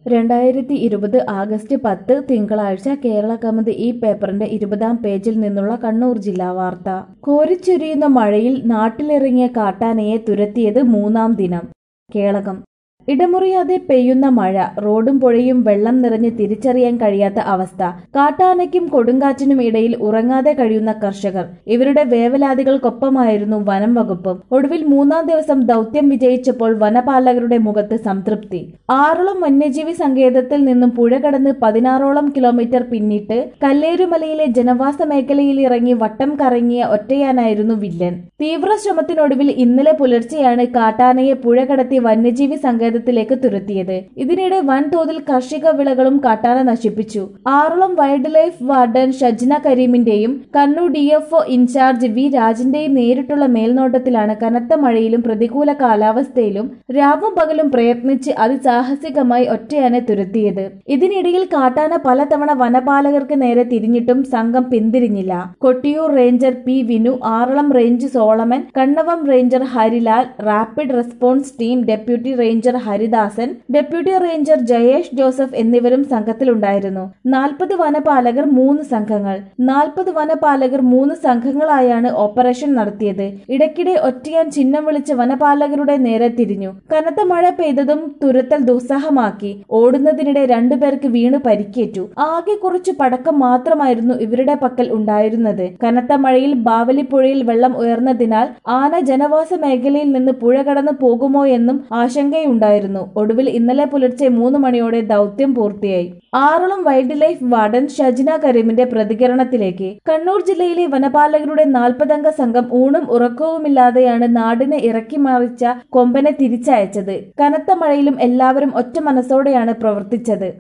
രണ്ടായിരത്തി ഇരുപത് ആഗസ്റ്റ് പത്ത് തിങ്കളാഴ്ച കേരള കൗമുദി ഈ പേപ്പറിന്റെ ഇരുപതാം പേജിൽ നിന്നുള്ള കണ്ണൂർ ജില്ലാ വാർത്ത കോരിച്ചൊരിയുന്ന മഴയിൽ നാട്ടിലിറങ്ങിയ കാട്ടാനയെ തുരത്തിയത് മൂന്നാം ദിനം കേളകം ഇടമുറിയാതെ പെയ്യുന്ന മഴ റോഡും പുഴയും വെള്ളം നിറഞ്ഞ് തിരിച്ചറിയാൻ കഴിയാത്ത അവസ്ഥ കാട്ടാനയ്ക്കും കൊടുങ്കാറ്റിനും ഇടയിൽ ഉറങ്ങാതെ കഴിയുന്ന കർഷകർ ഇവരുടെ വേവലാതികൾക്കൊപ്പമായിരുന്നു വനം വകുപ്പും ഒടുവിൽ മൂന്നാം ദിവസം ദൗത്യം വിജയിച്ചപ്പോൾ വനപാലകരുടെ മുഖത്ത് സംതൃപ്തി ആറളം വന്യജീവി സങ്കേതത്തിൽ നിന്നും പുഴ കടന്ന് പതിനാറോളം കിലോമീറ്റർ പിന്നിട്ട് കല്ലേരുമലയിലെ ജനവാസ മേഖലയിൽ ഇറങ്ങി വട്ടം കറങ്ങിയ ഒറ്റയാനായിരുന്നു വില്ലൻ തീവ്ര ശ്രമത്തിനൊടുവിൽ ഇന്നലെ പുലർച്ചെയാണ് കാട്ടാനയെ പുഴ കടത്തി വന്യജീവി സങ്കേതത്തിലേക്ക് തുരത്തിയത് ഇതിനിടെ വൻതോതിൽ കാർഷിക വിളകളും കാട്ടാന നശിപ്പിച്ചു Aralam wild life warden Shajna കരീമിന്റെയും Kannur D F incharge V രാജിന്റെയും നേരിട്ടുള്ള മേൽനോട്ടത്തിലാണ് കനത്ത മഴയിലും പ്രതികൂല കാലാവസ്ഥയിലും രാവും പകലും പ്രയത്നിച്ച് അതിസാഹസികമായി ഒറ്റയാനെ തുരത്തിയത് ഇതിനിടയിൽ കാട്ടാന പലതവണ വനപാലകർക്ക് നേരെ തിരിഞ്ഞിട്ടും സംഘം പിന്തിരിഞ്ഞില്ല Kottiyoor ranger P Vinu Aralam range Solomon Kannavam ranger Harilal rapid response team deputy ranger Haridasan deputy ranger Jayesh Joseph എന്നിവരും സംഘത്തിലുണ്ടായിരുന്നു നാൽപ്പത് വനപാലകർ മൂന്ന് സംഘങ്ങൾ നാൽപ്പത് വനപാലകർ മൂന്ന് സംഘങ്ങളായാണ് ഓപ്പറേഷൻ നടത്തിയത് ഇടയ്ക്കിടെ ഒറ്റയാൻ ചിഹ്നം വിളിച്ച് വനപാലകരുടെ നേരെ തിരിഞ്ഞു കനത്ത മഴ പെയ്തതും തുരത്തൽ ദുസ്സഹമാക്കി ഓടുന്നതിനിടെ രണ്ടുപേർക്ക് വീണ് പരിക്കേറ്റു ആകെ കുറച്ച് പടക്കം മാത്രമായിരുന്നു ഇവരുടെ പക്കൽ ഉണ്ടായിരുന്നത് കനത്ത മഴയിൽ ബാവലിപ്പുഴയിൽ വെള്ളം ഉയർന്നതിനാൽ ആന ജനവാസ മേഖലയിൽ നിന്ന് പുഴ കടന്നു പോകുമോ എന്നും ആശങ്കയുണ്ടായിരുന്നു ഒടുവിൽ ഇന്നലെ പുലർച്ചെ മൂന്ന് മണിയോടെ ദൗത്യം പൂർത്തിയായി Aralam wild life warden Shajna കരീമിന്റെ പ്രതികരണത്തിലേക്ക് കണ്ണൂർ ജില്ലയിലെ വനപാലകരുടെ നാൽപ്പതംഗ സംഘം ഊണും ഉറക്കവുമില്ലാതെയാണ് നാടിനെ ഇറക്കി മറിച്ച കൊമ്പനെ തിരിച്ചയച്ചത് കനത്ത മഴയിലും എല്ലാവരും ഒറ്റ മനസ്സോടെയാണ് പ്രവർത്തിച്ചത്